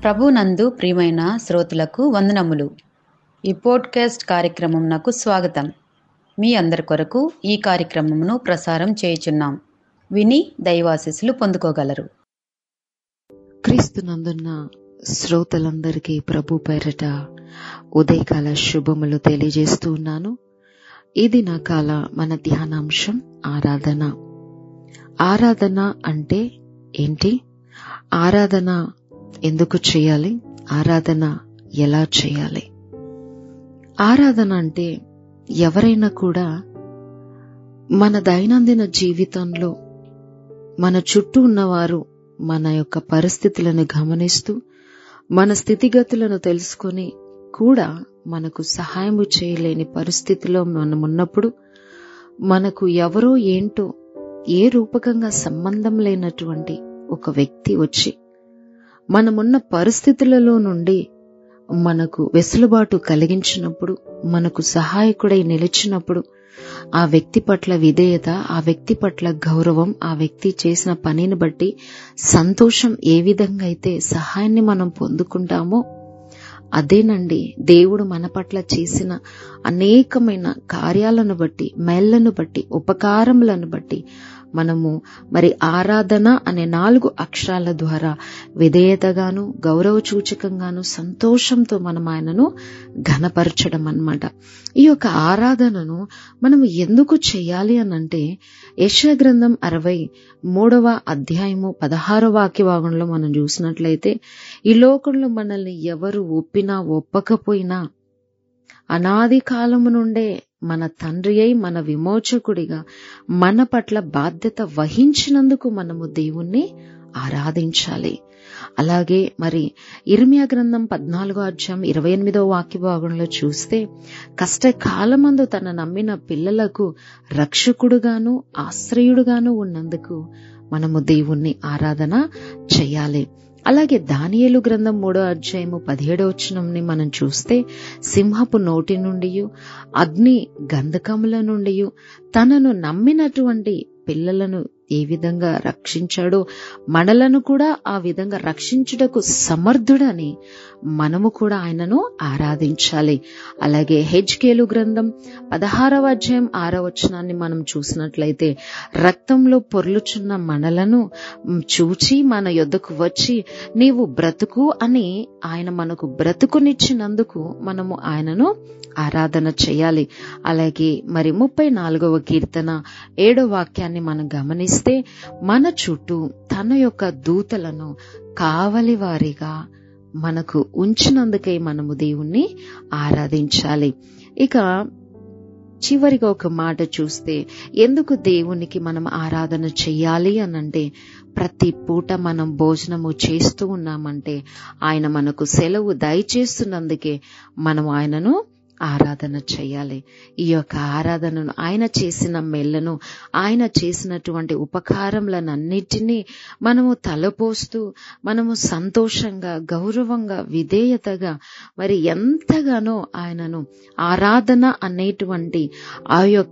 ప్రభునందు ప్రియమైన శ్రోతలకు వందనములు ఈ పోడ్కాస్ట్ కార్యక్రమం నాకు స్వాగతం మీ అందరి కొరకు ఈ కార్యక్రమమును ప్రసారం చేయుచున్నాం విని దైవాశీస్సులు పొందుకోగలరు క్రీస్తునందున్న శ్రోతలందరికీ ప్రభు పేరట ఉదయకాల శుభములు తెలియజేస్తూ ఉన్నాను ఇది నా కాల మన ధ్యానాంశం ఆరాధన ఆరాధన అంటే ఏంటి ఆరాధన ఎందుకు చేయాలి ఆరాధన ఎలా చేయాలి ఆరాధన అంటే ఎవరైనా కూడా మన దైనందిన జీవితంలో మన చుట్టూ ఉన్నవారు మన యొక్క పరిస్థితులను గమనిస్తూ మన స్థితిగతులను తెలుసుకొని కూడా మనకు సహాయము చేయలేని పరిస్థితిలో మనం ఉన్నప్పుడు మనకు ఎవరో ఏంటో ఏ రూపకంగా సంబంధం లేనటువంటి ఒక వ్యక్తి వచ్చి మనమున్న పరిస్థితులలో నుండి మనకు వెసులుబాటు కలిగించినప్పుడు మనకు సహాయకుడై నిలిచినప్పుడు ఆ వ్యక్తి పట్ల విధేయత ఆ వ్యక్తి పట్ల గౌరవం ఆ వ్యక్తి చేసిన పనిని బట్టి సంతోషం ఏ విధంగా అయితే సహాయాన్ని మనం పొందుకుంటామో అదేనండి దేవుడు మన పట్ల చేసిన అనేకమైన కార్యాలను బట్టి మేళ్లను బట్టి ఉపకారములను బట్టి మనము మరి ఆరాధన అనే నాలుగు అక్షరాల ద్వారా విధేయతగాను గౌరవ సూచకంగాను సంతోషంతో మనం ఆయనను ఘనపరచడం అన్నమాట ఈ యొక్క ఆరాధనను మనం ఎందుకు చేయాలి అనంటే యశ గ్రంథం అరవై మూడవ అధ్యాయము పదహారవ వాక్య భాగంలో మనం చూసినట్లయితే ఈ లోకంలో మనల్ని ఎవరు ఒప్పినా ఒప్పకపోయినా అనాది కాలము నుండే మన తండ్రి అయి మన విమోచకుడిగా మన పట్ల బాధ్యత వహించినందుకు మనము దేవుణ్ణి ఆరాధించాలి అలాగే మరి ఇర్మియా గ్రంథం పద్నాలుగో అధ్యాయం ఇరవై ఎనిమిదో వాక్య భాగంలో చూస్తే కష్టకాలమందు తన నమ్మిన పిల్లలకు రక్షకుడుగాను ఆశ్రయుడుగాను ఉన్నందుకు మనము దేవుణ్ణి ఆరాధన చేయాలి అలాగే దానియేలు గ్రంథం మూడో అధ్యాయము పదిహేడో వచనంని మనం చూస్తే సింహపు నోటి నుండి అగ్ని గంధకముల నుండి తనను నమ్మినటువంటి పిల్లలను ఏ విధంగా రక్షించాడో మనలను కూడా ఆ విధంగా రక్షించుటకు సమర్థుడని మనము కూడా ఆయనను ఆరాధించాలి అలాగే హెజ్కేలు గ్రంథం పదహారవ అధ్యాయం ఆరవ వచనాన్ని మనం చూసినట్లయితే రక్తంలో పొర్లుచున్న మనలను చూచి మన యొద్దకు వచ్చి నీవు బ్రతుకు అని ఆయన మనకు బ్రతుకునిచ్చినందుకు మనము ఆయనను ఆరాధన చేయాలి అలాగే మరి ముప్పై నాలుగవ కీర్తన ఏడో వాక్యాన్ని మనం గమనిస్తే మన చుట్టూ తన యొక్క దూతలను కావలి వారిగా మనకు ఉంచినందుకై మనము దేవుణ్ణి ఆరాధించాలి ఇక చివరిగా ఒక మాట చూస్తే ఎందుకు దేవునికి మనం ఆరాధన చెయ్యాలి అనంటే ప్రతి పూట మనం భోజనము చేస్తూ ఉన్నామంటే ఆయన మనకు సెలవు దయచేస్తున్నందుకే మనం ఆయనను ఆరాధన చేయాలి ఈ యొక్క ఆరాధనను ఆయన చేసిన మెల్లను ఆయన చేసినటువంటి ఉపకారములనన్నిటినీ మనము తలపోస్తూ మనము సంతోషంగా గౌరవంగా విధేయతగా మరి ఎంతగానో ఆయనను ఆరాధన అనేటువంటి ఆ యొక్క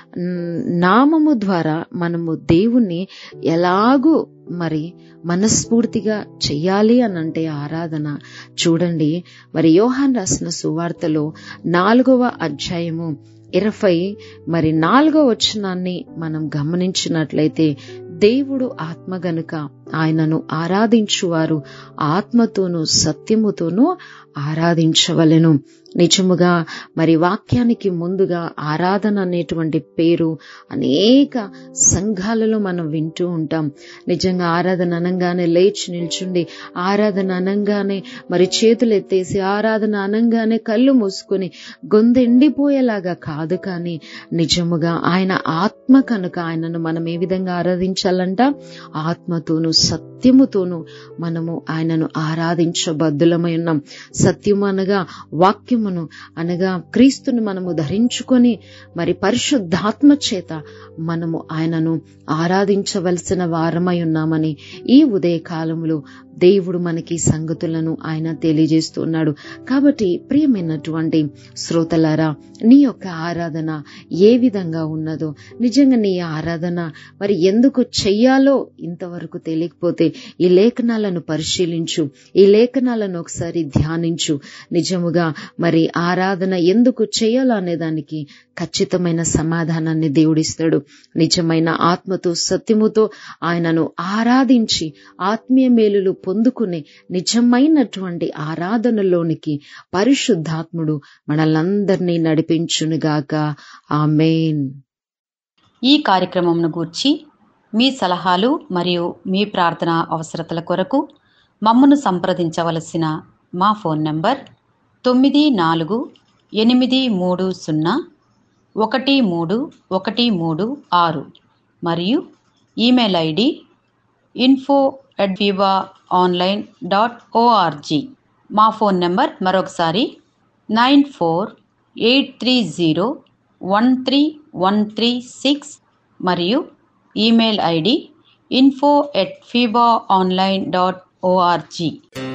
నామము ద్వారా మనము దేవుణ్ణి ఎలాగూ మరి మనస్ఫూర్తిగా చెయ్యాలి అనంటే ఆరాధన చూడండి మరి యోహాన్ రాసిన సువార్తలో నాలుగవ అధ్యాయము ఇరవై మరి నాలుగవ వచనాన్ని మనం గమనించినట్లయితే దేవుడు ఆత్మ గనుక ఆయనను ఆరాధించువారు ఆత్మతోనూ సత్యముతోనూ ఆరాధించవలెను నిజముగా మరి వాక్యానికి ముందుగా ఆరాధన అనేటువంటి పేరు అనేక సంఘాలలో మనం వింటూ ఉంటాం నిజంగా ఆరాధన అనంగానే లేచి నిల్చుండి ఆరాధన అనంగానే మరి చేతులు ఎత్తేసి ఆరాధన అనంగానే కళ్ళు మూసుకొని గొంతెండిపోయేలాగా కాదు కానీ నిజముగా ఆయన ఆత్మ కనుక ఆయనను మనం ఏ విధంగా ఆరాధించాలంట ఆత్మతోనూ సత్యముతోనూ మనము ఆయనను ఆరాధించబద్దులమై ఉన్నాం సత్యము అనగా వాక్యమును అనగా క్రీస్తును మనము ధరించుకొని మరి పరిశుద్ధాత్మ చేత మనము ఆయనను ఆరాధించవలసిన వారమై ఉన్నామని ఈ ఉదయ కాలములో దేవుడు మనకి సంగతులను ఆయన తెలియజేస్తున్నాడు కాబట్టి ప్రియమైనటువంటి శ్రోతలారా నీ యొక్క ఆరాధన ఏ విధంగా ఉన్నదో నిజంగా నీ ఆరాధన మరి ఎందుకు చెయ్యాలో ఇంతవరకు తెలియకపోతే ఈ లేఖనాలను పరిశీలించు ఈ లేఖనాలను ఒకసారి ధ్యానించు నిజముగా మరి ఆరాధన ఎందుకు చేయాలో అనే దానికి ఖచ్చితమైన సమాధానాన్ని దేవుడిస్తాడు నిజమైన ఆత్మతో సత్యముతో ఆయనను ఆరాధించి ఆత్మీయ మేలులు పొందుకునే నిజమైనటువంటి ఆరాధనలోనికి పరిశుద్ధాత్ముడు మనల్నందరినీ నడిపించునుగాక ఆమెన్ ఈ కార్యక్రమంను గూర్చి మీ సలహాలు మరియు మీ ప్రార్థన అవసరతల కొరకు మమ్మను సంప్రదించవలసిన మా ఫోన్ నంబర్ తొమ్మిది నాలుగు ఎనిమిది మూడు సున్నా ఒకటి మూడు ఒకటి మూడు ఆరు మరియు email ID info at viva online dot org మా ఫోన్ నెంబర్ మరొకసారి nine four eight three zero one three one three six మరియు email ID info at viva online dot ORG